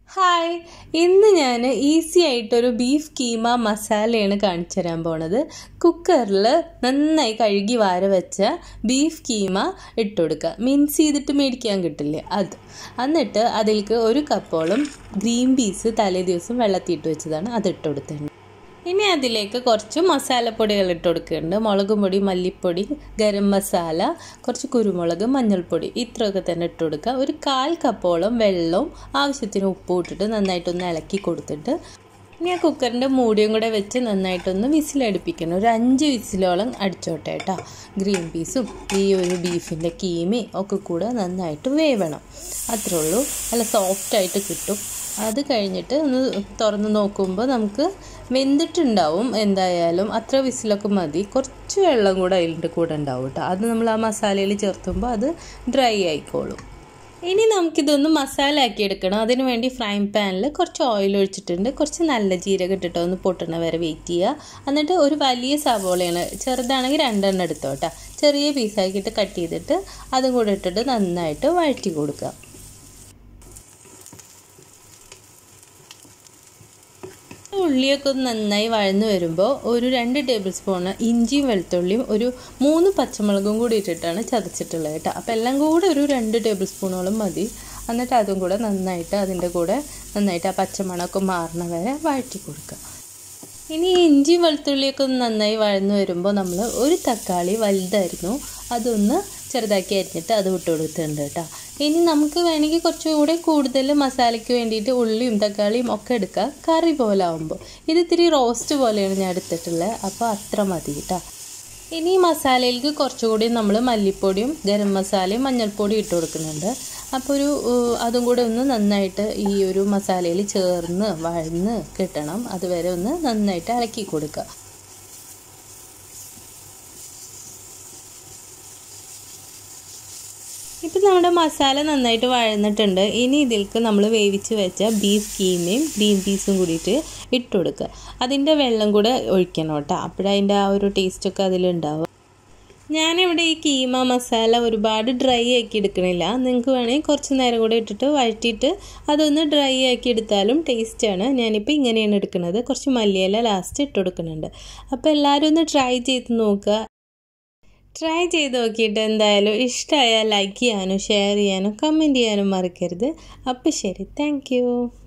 hi ഇന്ന് ഞാൻ easy ആയിട്ടൊരു ബീഫ് കീമ മസാലയാണ് കാണിച്ചു തരാൻ പോണത് കുക്കറിൽ നന്നായി കഴുകി വാര വെച്ച ബീഫ് കീമ ഇട്ട് കൊടുക്കുക മിൻസ് ചെയ്തിട്ട് മേടിക്കാൻ കിട്ടില്ലേ അത് എന്നിട്ട് അതിലേക്ക് ഒരു കപ്പോളം ഗ്രീൻ പീസ് തലേ ദിവസം വെള്ളത്തിയിട്ട് വെച്ചതാണ് അത് ഇട്ട് കൊടുത്തിട്ടുണ്ട് ഇനി അതിലേക്ക് കുറച്ച് മസാലപ്പൊടികൾ ഇട്ട് കൊടുക്കുന്നുണ്ട് മുളക് പൊടി മല്ലിപ്പൊടി ഗരം മസാല കുറച്ച് കുരുമുളക് മഞ്ഞൾപ്പൊടി ഇത്രയൊക്കെ തന്നെ ഇട്ട് കൊടുക്കുക ഒരു കാൽ കപ്പോളം വെള്ളവും ആവശ്യത്തിന് ഉപ്പും ഇട്ടിട്ട് നന്നായിട്ടൊന്ന് ഇളക്കി കൊടുത്തിട്ട് ഇനി ആ കുക്കറിൻ്റെ മൂടിയും കൂടെ വെച്ച് നന്നായിട്ടൊന്ന് വിസിലടുപ്പിക്കണം ഒരു അഞ്ച് വിസിലോളം അടിച്ചോട്ടെ കേട്ടോ ഗ്രീൻ പീസും ഈ ഒരു ബീഫിൻ്റെ കീമയും ഒക്കെ കൂടെ നന്നായിട്ട് വേവണം അത്രേ ഉള്ളൂ നല്ല സോഫ്റ്റായിട്ട് കിട്ടും അത് കഴിഞ്ഞിട്ട് ഒന്ന് തുറന്ന് നോക്കുമ്പോൾ നമുക്ക് വെന്തിട്ടുണ്ടാവും എന്തായാലും അത്ര വിസിലൊക്കെ മതി കുറച്ച് വെള്ളം കൂടെ അതിൻ്റെ കൂടെ ഉണ്ടാവും കേട്ടോ അത് നമ്മൾ ആ മസാലയിൽ ചേർത്തുമ്പോൾ അത് ഡ്രൈ ആയിക്കോളും ഇനി നമുക്കിതൊന്ന് മസാല ആക്കി എടുക്കണം അതിന് വേണ്ടി ഫ്രൈ പാനിൽ കുറച്ച് ഓയിൽ ഒഴിച്ചിട്ടുണ്ട് കുറച്ച് നല്ല ജീരകം ഇട്ടിട്ട് ഒന്ന് പൊട്ടണ വരെ വെയിറ്റ് ചെയ്യുക എന്നിട്ട് ഒരു വലിയ സവോളയാണ് ചെറുതാണെങ്കിൽ രണ്ടെണ്ണം എടുത്തോട്ടാ ചെറിയ പീസാക്കിയിട്ട് കട്ട് ചെയ്തിട്ട് അതും കൂടെ ഇട്ടിട്ട് നന്നായിട്ട് വഴറ്റി കൊടുക്കുക ഉള്ളിയൊക്കെ ഒന്ന് നന്നായി വഴന്ന് വരുമ്പോൾ ഒരു രണ്ട് ടേബിൾ സ്പൂണ് ഇഞ്ചിയും വെളുത്തുള്ളിയും ഒരു മൂന്ന് പച്ചമുളകും കൂടി ഇട്ടിട്ടാണ് ചതച്ചിട്ടുള്ളത് കേട്ടോ അപ്പോൾ എല്ലാം കൂടെ ഒരു രണ്ട് ടേബിൾ സ്പൂണോളം മതി എന്നിട്ട് അതും കൂടെ നന്നായിട്ട് അതിൻ്റെ കൂടെ നന്നായിട്ട് ആ പച്ചമണമൊക്കെ മാറണ വരെ വഴറ്റി കൊടുക്കുക ഇനി ഇഞ്ചി വെളുത്തുള്ളിയൊക്കെ ഒന്ന് നന്നായി വഴന്ന് വരുമ്പോൾ നമ്മൾ ഒരു തക്കാളി വലുതായിരുന്നു അതൊന്ന് ചെറുതാക്കി അരിഞ്ഞിട്ട് അത് വിട്ട് കൊടുത്തിട്ടുണ്ട് കേട്ടോ ഇനി നമുക്ക് വേണമെങ്കിൽ കുറച്ചുകൂടെ കൂടുതൽ മസാലയ്ക്ക് വേണ്ടിയിട്ട് ഉള്ളിയും തക്കാളിയും ഒക്കെ എടുക്കാം കറി പോലെ ആകുമ്പോൾ ഇത് ഇത്തിരി റോസ്റ്റ് പോലെയാണ് ഞാൻ എടുത്തിട്ടുള്ളത് അപ്പോൾ അത്ര മതി കേട്ടോ ഇനി ഈ മസാലയിലേക്ക് കുറച്ചുകൂടി നമ്മൾ മല്ലിപ്പൊടിയും ഗരം മസാലയും മഞ്ഞൾപ്പൊടിയും ഇട്ട് കൊടുക്കുന്നുണ്ട് അപ്പോൾ ഒരു അതും കൂടെ ഒന്ന് നന്നായിട്ട് ഈ ഒരു മസാലയിൽ ചേർന്ന് വഴന്ന് കിട്ടണം അതുവരെ ഒന്ന് നന്നായിട്ട് ഇളക്കി കൊടുക്കുക ഇപ്പം നമ്മുടെ മസാല നന്നായിട്ട് വഴന്നിട്ടുണ്ട് ഇനി ഇതിലേക്ക് നമ്മൾ വേവിച്ച് വെച്ച ബീഫ് കീമയും ഗ്രീൻ പീസും കൂടിയിട്ട് ഇട്ട് കൊടുക്കുക അതിൻ്റെ വെള്ളം കൂടെ ഒഴിക്കണം കേട്ടോ അപ്പോഴതിൻ്റെ ആ ഒരു ടേസ്റ്റൊക്കെ അതിലുണ്ടാവുക ഞാനിവിടെ ഈ കീമ മസാല ഒരുപാട് ഡ്രൈ ആക്കി എടുക്കണില്ല നിങ്ങൾക്ക് വേണമെങ്കിൽ കുറച്ച് നേരം കൂടെ ഇട്ടിട്ട് വഴറ്റിയിട്ട് അതൊന്ന് ഡ്രൈ ആക്കി എടുത്താലും ടേസ്റ്റാണ് ഞാനിപ്പോൾ ഇങ്ങനെയാണ് എടുക്കുന്നത് കുറച്ച് മല്ലിയില ലാസ്റ്റ് ഇട്ട് കൊടുക്കുന്നുണ്ട് അപ്പോൾ എല്ലാവരും ഒന്ന് ട്രൈ ചെയ്ത് നോക്കുക ട്രൈ ചെയ്ത് നോക്കിയിട്ട് എന്തായാലും ഇഷ്ടമായാൽ ലൈക്ക് ചെയ്യാനും ഷെയർ ചെയ്യാനും കമൻറ്റ് ചെയ്യാനും മറക്കരുത് അപ്പോൾ ശരി താങ്ക്